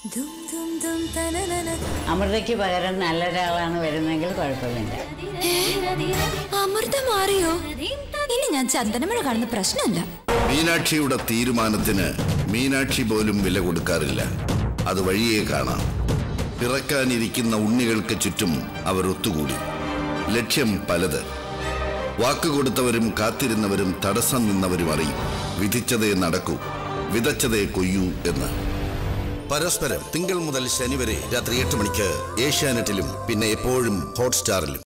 അമൃതയ്ക്ക് പകരം നല്ലൊരാളാണ് വരുന്നതെങ്കിൽ കുഴപ്പമില്ല അമൃത മാറിയോ ഇനി ഞാൻ ചന്ദനമഴ കാണുന്ന പ്രശ്നമല്ല മീനാക്ഷിയുടെ തീരുമാനത്തിന് മീനാക്ഷി പോലും വില കൊടുക്കാറില്ല അത് വഴിയേ കാണാം പിറക്കാനിരിക്കുന്ന ഉണ്ണികൾക്ക് ചുറ്റും അവർ ഒത്തുകൂടി ലക്ഷ്യം പലത് വാക്കുകൊടുത്തവരും കാത്തിരുന്നവരും തടസ്സം നിന്നവരും അറിയും വിധിച്ചതേ നടക്കൂ വിതച്ചതേ കൊയ്യൂ എന്ന് പരസ്പരം തിങ്കൾ മുതൽ ശനി വരെ രാത്രി എട്ട് മണിക്ക് ഏഷ്യാനെറ്റിലും പിന്നെ എപ്പോഴും ഹോട്ട്സ്റ്റാറിലും